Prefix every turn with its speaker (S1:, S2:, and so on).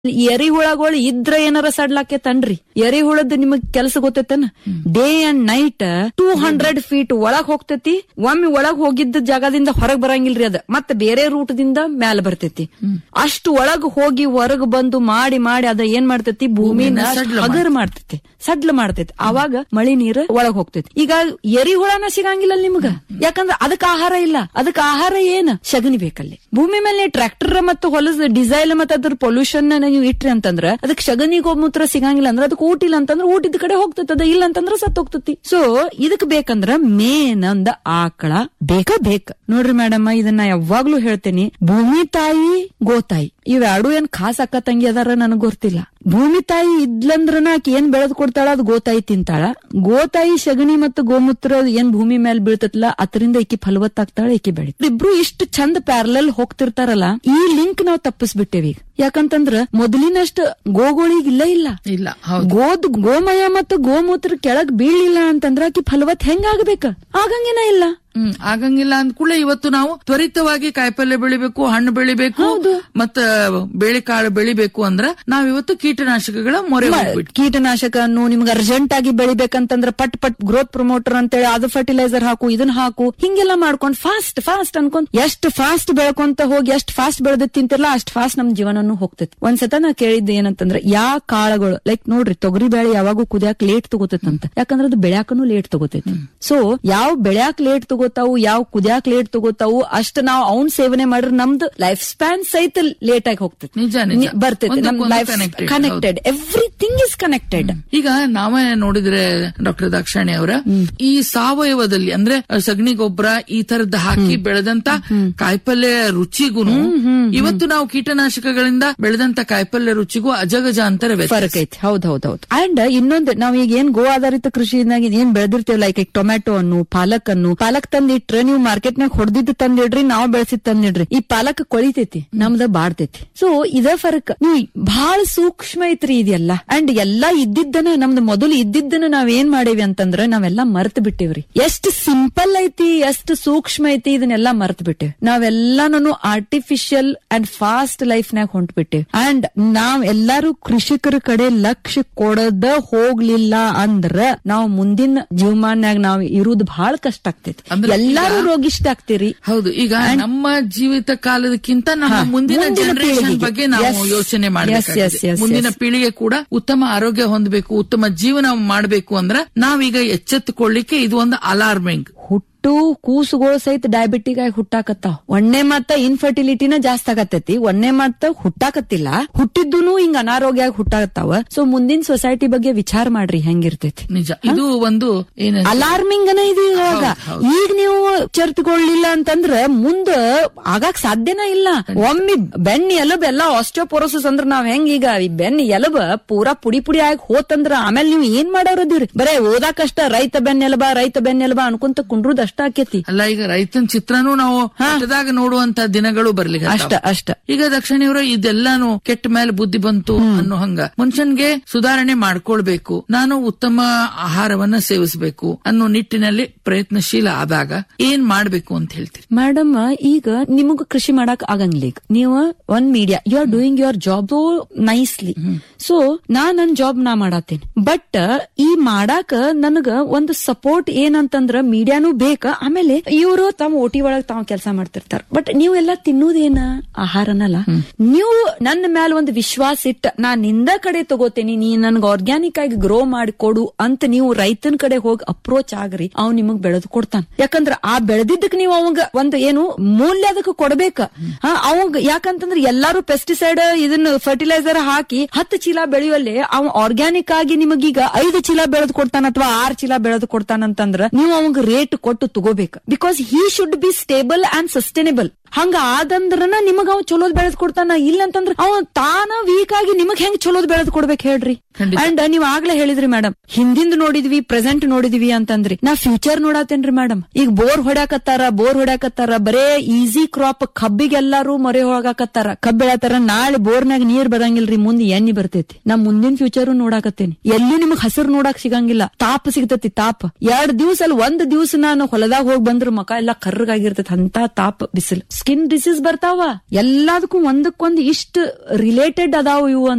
S1: ಎರಿಹುಳಗಳು ಇದ್ರ ಏನಾರ ಸಡ್ಲಾಕೇತನ್ರಿ ಎರಿಹುಳದ್ ನಿಮಗ್ ಕೆಲಸ ಗೊತ್ತೈತನ day and night two hundred feet ಒಳಗ್ ಹೋಗ್ತೈತಿ ಒಮ್ಮೆ ಒಳಗ್ ಹೋಗಿದ್ದ ಜಾಗದಿಂದ ಹೊರಗ್ ಬರಂಗಿಲ್ರಿ ಅದ ಮತ್ತೆ ಬೇರೆ ರೂಟ್ ದಿಂದ ಮ್ಯಾಲ ಬರ್ತೈತಿ ಅಷ್ಟು ಒಳಗ್ ಹೋಗಿ ಹೊರಗ್ ಬಂದು ಮಾಡಿ ಮಾಡಿ ಅದ ಏನ್ ಮಾಡ್ತೈತಿ ಭೂಮಿನ ಹಗರ್ ಮಾಡ್ತೈತಿ ಸಡ್ಲ ಮಾಡ್ತೈತಿ ಅವಾಗ ಮಳಿ ನೀರ್ ಒಳಗ್ ಹೋಗ್ತೈತಿ ಈಗ ಎರಿಹುಳನ ಸಿಗಂಗಿಲ್ಲ ನಿಮ್ಗ ಯಾಕಂದ್ರ ಅದಕ್ಕ ಆಹಾರ ಇಲ್ಲ ಅದಕ್ಕ ಆಹಾರ ಏನ್ ಸಗಣಿ ಬೇಕಲ್ಲಿ ಭೂಮಿ ಮೇಲೆ ಟ್ರ್ಯಾಕ್ಟರ್ ಮತ್ತು ಹೊಲದ ಡಿಸೈಲ್ ಮತ್ತೆ ಅದ್ರ ಪೊಲ್ಯೂಷನ್ ನೀವು ಇಟ್ರಿ ಅಂತಂದ್ರ ಅದಕ್ಕೆ ಸಗಣಿ ಗೋಮೂತ್ರ ಸಿಗಂಗಿಲ್ಲ ಅಂದ್ರೆ ಅದಕ್ಕೆ ಊಟ ಇಲ್ಲ ಅಂತಂದ್ರ ಊಟದ ಕಡೆ ಹೋಗ್ತೈತಿ ಅದ ಇಲ್ಲ ಅಂತಂದ್ರ ಸತ್ ಹೋಗ್ತೈತಿ ಸೊ ಇದಕ್ ಬೇಕಂದ್ರ ಮೇನ್ ಅಂದ ಆಕಳ ಬೇಕ ಬೇಕ ನೋಡ್ರಿ ಮೇಡಮ್ ಇದನ್ನ ಯಾವಾಗ್ಲೂ ಹೇಳ್ತೇನಿ ಭೂಮಿ ತಾಯಿ ಗೋತಾಯಿ ಇವೆರಡು ಏನ್ ಖಾಸ್ ಅಕ್ಕ ತಂಗಿ ಅದಾರ ನನಗ್ ಗೊತ್ತಿಲ್ಲ ಭೂಮಿ ತಾಯಿ ಇದ್ಲಂದ್ರನ ಆಕಿ ಏನ್ ಬೆಳೆದ್ ಕೊಡ್ತಾಳ ಅದು ಗೋತಾಯಿ ತಿಂತಾಳ ಗೋತಾಯಿ ಸಗಣಿ ಮತ್ತು ಗೋಮೂತ್ರ ಏನ್ ಭೂಮಿ ಮೇಲೆ ಬೀಳ್ತತ್ಲ ಅದರಿಂದ ಈಕಿ ಫಲವತ್ತಾಗ್ತಾಳ ಈಕಿ ಬೆಳಿ ಇಬ್ರು ಇಷ್ಟು ಚಂದ ಪ್ಯಾರಲಲ್ ಹೋಗ್ತಿರ್ತಾರಲ್ಲ ಈ ಲಿಂಕ್ ನಾವ್ ತಪ್ಪಿಸ್ಬಿಟ್ಟೇವಿ ಈಗ ಯಾಕಂತಂದ್ರ ಮೊದಲಿನಷ್ಟ ಗೋಗಳಿಗ್ ಇಲ್ಲ ಇಲ್ಲ
S2: ಇಲ್ಲ ಹೌದು
S1: ಗೋದ್ ಗೋಮಯ ಮತ್ತು ಗೋಮೂತ್ರ ಕೆಳಗ್ ಬೀಳಿಲ್ಲ ಅಂತಂದ್ರ ಆಕಿ ಫಲವತ್ ಹೆಂಗ್ ಆಗ್ಬೇಕ ಆಗಂಗೇನ ಇಲ್ಲ
S2: ಹ್ಮ್ ಆಗಂಗಿಲ್ಲ ಅಂದ್ಕೂಡ್ಲೆ ಇವತ್ತು ನಾವು ತ್ವರಿತವಾಗಿ ಕಾಯಿಪಲ್ಯ ಬೆಳಿಬೇಕು ಹಣ್ಣು ಬೆಳಿಬೇಕು ಮತ್ತ ಬೇಳೆಕಾಳು ಬೆಳಿಬೇಕು ಅಂದ್ರ ನಾವ್ ಇವತ್ತು ಕೀಟನಾಶಕಗಳ ಮೊರೆ ಹೋಗ್ಬಿಟ್ಟು
S1: ಕೀಟನಾಶಕನ್ನು ನಿಮ್ಗೆ ಅರ್ಜೆಂಟ್ ಆಗಿ ಬೆಳಿಬೇಕಂತಂದ್ರ ಪಟ್ ಪಟ್ ಗ್ರೋತ್ ಪ್ರಮೋಟರ್ ಅಂತೇಳಿ ಅದು ಫರ್ಟಿಲೈಸರ್ ಹಾಕು ಇದನ್ನ ಹಾಕು ಹಿಂಗೆಲ್ಲ ಮಾಡ್ಕೊಂಡ್ ಫಾಸ್ಟ್ ಫಾಸ್ಟ್ ಅನ್ಕೊಂಡ್ ಎಷ್ಟ್ ಫಾಸ್ಟ್ ಬೆಳ್ಕೊಂತ ಹೋಗಿ ಎಷ್ಟ್ ಫಾಸ್ಟ್ ಬೆಳೆದ ತಿಂತಿರಲ್ಲ ಅಷ್ಟ್ ಫಾಸ್ಟ್ ನಮ್ ಜೀವನನು ಹೋಗ್ತೈತಿ ಒಂದ್ಸತ ನಾ ಕೇಳಿದ್ದೆ ಏನಂತಂದ್ರ ಯಾ ಕಾಳುಗಳು ಲೈಕ್ ನೋಡ್ರಿ ತೊಗರಿ ಬೇಳೆ ಯಾವಾಗೂ ಕುದಿಯಾಕ ಲೇಟ್ ತಗೋತೈತಂತ ಯಾಕಂದ್ರ ಅದು ಬೆಳ್ಯಾಕನು ಲೇಟ್ ತಗೋತೈತಿ ಸೊ ಯಾವ ಬೆಳ್ಯಾಕ್ ಲೇಟ್ ತಗೋತಾವು ಯಾವ ಕುದಿಯಾಕ್ ಲೇಟ್ ತಗೋತಾವು ಅಷ್ಟ ನಾವು ಅವ್ನ್ ಸೇವನೆ ಮಾಡ್ರೆ ನಮ್ದು ಲೈಫ್ ಸ್ಪ್ಯಾನ್ ಸಹಿತ ಲೇಟ್ ಆಗಿ ಹೋಗ್ತೈತಿ
S2: ನಿಜ, ನಿಜ.
S1: ನಿ- ಬರ್ತೈತಿ ನಮ್
S2: ಒಂದಕ್ಕೊಂದು
S1: life
S2: connected,
S1: connected everything is connected
S2: ಈಗ ನಾವೇ ನೋಡಿದ್ರೆ ಡಾಕ್ಟರ್ ದಾಕ್ಷಾಣಿ ಅವರ ಈ ಸಾವಯವದಲ್ಲಿ ಅಂದ್ರೆ ಸಗಣಿ ಗೊಬ್ಬರ ಈ ತರದ್ ಹಾಕಿ ಬೆಳೆದಂತ ಕಾಯಿಪಲ್ಯ ರುಚಿಗೂನು ಇವತ್ತು ನಾವು ಕೀಟನಾಶಕಗಳಿಂದ ಬೆಳೆದಂತ ಕಾಯಿಪಲ್ಯ ರುಚಿಗೂ ಅಜಗಜಾಂತರ ವ್ಯತ್ಯಾಸ
S1: ಫರಕ್ ಐತಿ ಹೌದ್ ಹೌದ್ ಹೌದ್ ಅಂಡ್ ಇನ್ನೊಂದು ನಾವ್ ಈಗ ಏನ್ ಗೋ ಆಧಾರಿತ ಕೃಷಿನಾಗ ಏನ್ ಬೆಳೆದಿರ್ತೇವೆ ಲೈಕ್ ಈಗ ಟೊಮ್ಯಾಟೊ ಅನ್ನು ಪಾಲಕ್ ಅನ್ನು ಪಾಲಕ್ ತಂದಿಟ್ರೆ ನೀವು ಮಾರ್ಕೆಟ್ ನಾಗ ಹೊಡೆದಿದ್ದು ತಂದಿಡ್ರಿ ನಾವ್ ಬೆಳೆಸಿದ್ ತಂದಿಡ್ರಿ ಈ ಪಾಲಕ್ ಕೊಳಿತೈತಿ ನಮ್ದ ಬಾಡ್ತೈತಿ ಸೊ ಇದ ಫರಕ್ ನೀವು ಬಹಳ ಸೂಕ್ಷ್ಮ ಐತ್ರಿ ಇದೆಲ್ಲ ಅಂಡ್ ಎಲ್ಲಾ ಇದ್ದಿದ್ದನ ನಮ್ದು ಮೊದಲು ಇದ್ದಿದ್ದನ ನಾವ್ ಏನ್ ಮಾಡೇವಿ ಅಂತಂದ್ರ ನಾವೆಲ್ಲಾ ಮರ್ತ್ ಬಿಟ್ಟೇವ್ರಿ ಎಷ್ಟ್ ಸಿಂಪಲ್ ಐತಿ ಎಷ್ಟ್ ಸೂಕ್ಷ್ಮ ಐತಿ ಇದನ್ನೆಲ್ಲಾ ಮರ್ತ್ ಬಿಟ್ಟೇವ್ ನಾವೆಲ್ಲಾನು ಆರ್ಟಿಫಿಷಿಯಲ್ ಅಂಡ್ ಫಾಸ್ಟ್ ಲೈಫ್ ನಾಗ ಹೊಂಟ್ಬಿಟ್ಟೇವ್ ಅಂಡ್ ನಾವ್ ಎಲ್ಲಾರು ಕೃಷಿಕರ ಕಡೆ ಲಕ್ಷ್ಯ ಕೊಡದ ಹೋಗ್ಲಿಲ್ಲ ಅಂದ್ರ ನಾವ್ ಮುಂದಿನ ಜೀವಮಾನ್ಯಾಗ ನಾವ್ ಇರುದ್ ಬಹಳ ಕಷ್ಟ ಆಗ್ತೈತಿ
S2: ಅಂದ್ರೆ
S1: ಎಲ್ಲಾರು ರೋಗಿಷ್ಟ ಆಗ್ತೀರಿ
S2: ಹೌದು ಈಗ ನಮ್ಮ ಜೀವಿತ ಕಾಲದಕ್ಕಿಂತ ನಮ್ಮ
S1: ಹಾ,
S2: ಮುಂದಿನ
S1: ಮುಂದಿನ
S2: ಜನರೇಷನ್
S1: ಪೀಳಿಗೆಗೆ.
S2: ಬಗ್ಗೆ ನಾವು
S1: Yes.
S2: ಯೋಚನೆ
S1: Yes, yes,
S2: ಮಾಡಬೇಕಾಗಿದೆ
S1: yes,
S2: ಮುಂದಿನ
S1: yes.
S2: ಪೀಳಿಗೆ ಕೂಡ ಉತ್ತಮ ಆರೋಗ್ಯ ಹೊಂದಬೇಕು ಉತ್ತಮ ಜೀವನ ಮಾಡಬೇಕು ಅಂದ್ರ ನಾವೀಗ ಎಚ್ಚೆತ್ತುಕೊಳ್ಳಿಕ್ಕೆ ಇದು ಒಂದು ಅಲಾರ್ಮಿಂಗ್
S1: ಹುಟ್ಟು ಕೂಸುಗಳು ಸಹಿತ ಡಯಾಬಿಟಿಕ್ ಆಗಿ ಹುಟ್ಟಾಕತ್ತಾವ ಒಣ್ಣೆ ಮತ್ತ ಇನ್ಫರ್ಟಿಲಿಟಿನ ಜಾಸ್ತಿ ಆಗತ್ತೈತಿ ಒಣ್ಣೆ ಮತ್ತ ಹುಟ್ಟಾಕತ್ತಿಲ್ಲ ಹುಟ್ಟಿದ್ದೂನು ಹಿಂಗ ಅನಾರೋಗ್ಯ ಆಗಿ ಹುಟ್ಟಾಕತ್ತಾವ ಸೊ ಮುಂದಿನ ಸೊಸೈಟಿ ಬಗ್ಗೆ ವಿಚಾರ ಮಾಡ್ರಿ ಹೆಂಗಿರ್ತೈತಿ
S2: ನಿಜ ಇದು ಒಂದು ಏನ
S1: ಅಲಾರ್ಮಿಂಗ್ ಅನ ಇದು ಇವಾಗ ಈಗ ನೀವು ಚರ್ತ್ಕೊಳ್ಳಿಲ್ಲ ಅಂತಂದ್ರ ಮುಂದ ಆಗಾಕ್ ಸಾಧ್ಯನ ಇಲ್ಲ ಒಮ್ಮೆ ಬೆನ್ನಿ ಎಲಬ್ ಎಲ್ಲಾ ಆಸ್ಟಿಯೋಪೊರೋಸಿಸ್ ಅಂದ್ರ ನಾವ್ ಹೆಂಗ್ ಈಗ ಈ ಬೆನ್ನಿ ಎಲಬ ಪೂರಾ ಪುಡಿ ಪುಡಿ ಆಗಿ ಹೋತಂದ್ರ ಆಮೇಲೆ ನೀವ್ ಏನ್ ಮಾಡೋರದಿರಿ ಬರೇ ಓದಾಕಷ್ಟ ರೈತ ಬೆನ್ನೆಲಬ ರೈತ ಬೆನ್ನೆಲಬ ಅನ್ಕೊಂತ ಕುಂಡ್ರುದ್ ಅಷ್ಟ ಆಕೇತಿ
S2: ಅಲ್ಲ ಈಗ ರೈತನ ಚಿತ್ರನೂ ನಾವು ಪಟ್ಟದಾಗ ನೋಡುವಂತ ದಿನಗಳು ಬರ್ಲಿಕ್ಕೆ
S1: ಅಷ್ಟ ಅಷ್ಟ
S2: ಈಗ ದಕ್ಷಿಣಿಯವರ ಇದೆಲ್ಲಾನು ಕೆಟ್ಟ ಮೇಲೆ ಬುದ್ಧಿ ಬಂತು ಅನ್ನೋ ಹಂಗ ಮನುಷ್ಯನ್ಗೆ ಸುಧಾರಣೆ ಮಾಡ್ಕೊಳ್ಬೇಕು ನಾನು ಉತ್ತಮ ಆಹಾರವನ್ನ ಸೇವಿಸಬೇಕು ಅನ್ನೋ ನಿಟ್ಟಿನಲ್ಲಿ ಪ್ರಯತ್ನಶೀಲ ಆದಾಗ ಏನ್ ಮಾಡ್ಬೇಕು ಅಂತ ಹೇಳ್ತೀರಿ
S1: ಮೇಡಮ್ ಈಗ ನಿಮಗ ಕೃಷಿ ಮಾಡಕ್ ಆಗಂಗಿಲ್ಲ ಈಗ ನೀವು ಒಂದ್ media you are doing your job nicely so ನಾ ನನ್ ಜಾಬ್ ನಾ ಮಾಡತ್ತೇನೆ ಬಟ್ ಈ ಮಾಡಾಕ ನನಗ ಒಂದು ಸಪೋರ್ಟ್ ಏನಂತಂದ್ರ ಮೀಡಿಯಾನು ಬೇಕ ಆಮೇಲೆ ಇವರು ತಮ್ಮ ಓಟಿ ಒಳಗ್ ತಾವ್ ಕೆಲಸ ಮಾಡ್ತಿರ್ತಾರ ಬಟ್ ನೀವೆಲ್ಲ ತಿನ್ನುವುದೇನ ಆಹಾರನಲ್ಲ ನೀವು ನನ್ನ ಮ್ಯಾಲ ಒಂದು ವಿಶ್ವಾಸ ಇಟ್ಟ ನಾ ನಿಂದ ಕಡೆ ತಗೋತೇನಿ ನೀ ನನ್ಗ ಆರ್ಗ್ಯಾನಿಕ್ ಆಗಿ ಗ್ರೋ ಮಾಡಿ ಕೊಡು ಅಂತ ನೀವು ರೈತನ ಕಡೆ ಹೋಗಿ ಅಪ್ರೋಚ್ ಆಗ್ರಿ ಅವ್ ನಿಮಗ್ ಬೆಳೆದು ಕೊಡ್ತಾನ ಯಾಕಂದ್ರ ಆ ಬೆಳೆದಿದ್ದಕ್ ನೀವು ಅವಂಗ ಒಂದು ಏನು ಮೂಲ್ಯ ಅದಕ್ಕೆ ಕೊಡ್ಬೇಕ ಹಾ, ಅವಂಗ ಯಾಕಂತಂದ್ರ ಎಲ್ಲಾರು ಪೆಸ್ಟಿಸೈಡ್ ಇದನ್ನ ಫರ್ಟಿಲೈಸರ್ ಹಾಕಿ ಹತ್ತು ಚೀಲ ಬೆಳೆಯುವಲ್ಲಿ ಅವ ಆರ್ಗ್ಯಾನಿಕ್ ಆಗಿ ನಿಮಗೀಗ ಐದು ಚೀಲ ಬೆಳೆದು ಕೊಡ್ತಾನ ಅಥವಾ ಆರ್ ಚೀಲ ಬೆಳೆದು ಕೊಡ್ತಾನಂತಂದ್ರ ನೀವು ಅವಂಗ ರೇಟ್ ಕೊಟ್ಟು ತಗೋಬೇಕು because he should be stable and sustainable ಹಂಗ ಆದಂದ್ರನ ನಿಮಗ ಅವ್ ಚಲೋದ್ ಬೆಳೆದ್ ಕೊಡ್ತಾನ ಇಲ್ಲ ಅಂತಂದ್ರ ಅವ ತಾನ ವೀಕ್ ಆಗಿ ನಿಮಗ್ ಹೆಂಗ್ ಚಲೋದ್ ಬೆಳೆದ್ ಕೊಡ್ಬೇಕು ಹೇಳ್ರಿ
S2: ಖಂಡಿತ.
S1: ಅಂಡ್ ನೀವ್ ಆಗ್ಲೇ ಹೇಳಿದ್ರಿ ಮೇಡಮ್ ಹಿಂದಿಂದ ನೋಡಿದ್ವಿ ಪ್ರೆಸೆಂಟ್ ನೋಡಿದ್ವಿ ಅಂತಂದ್ರಿ ನಾ ಫ್ಯೂಚರ್ ನೋಡತ್ತೇನ್ರಿ ಮೇಡಮ್ ಈಗ ಬೋರ್ ಹೊಡ್ಯಾಕತ್ತಾರ ಬೋರ್ ಹೊಡ್ಯಾಕತ್ತಾರ ಬರೇ ಈಸಿ ಕ್ರಾಪ್ ಕಬ್ಬಿಗೆಲ್ಲಾರು ಮೊರೆ ಹೋಗಾಕತ್ತಾರ ಕಬ್ಬ್ ಬೆಳತಾರ ನಾಳೆ ಬೋರ್ನಾಗ ನೀರ್ ಬರಂಗಿಲ್ರಿ ಮುಂದೆ ಎಣ್ಣಿ ಬರ್ತೈತಿ ನಾ ಮುಂದಿನ ಫ್ಯೂಚರ್ ನೋಡಾಕತ್ತೇನಿ ಎಲ್ಲಿ ನಿಮಗ್ ಹಸಿರು ನೋಡಾಕ್ ಸಿಗಂಗಿಲ್ಲ ತಾಪ ಸಿಗ್ತತಿ ತಾಪ ಎರಡ್ ದಿವ್ಸ ಅಲ್ಲಿ ಒಂದ್ ದಿವ್ಸ ನಾನು ಹೊಲದಾಗ ಹೋಗಿ ಬಂದ್ರ ಮಕ ಎಲ್ಲಾ ಕರ್ರಗಾಗಿರ್ತೈತಿ ಅಂತ ತಾಪ ಬಿಸಿಲು ಸ್ಕಿನ್ ಡಿಸೀಸ್ ಬರ್ತಾವ ಎಲ್ಲದಕ್ಕೂ ಒಂದಕ್ಕೊಂದ್ ಇಷ್ಟ ರಿಲೇಟೆಡ್ ಅದಾವ ಇವು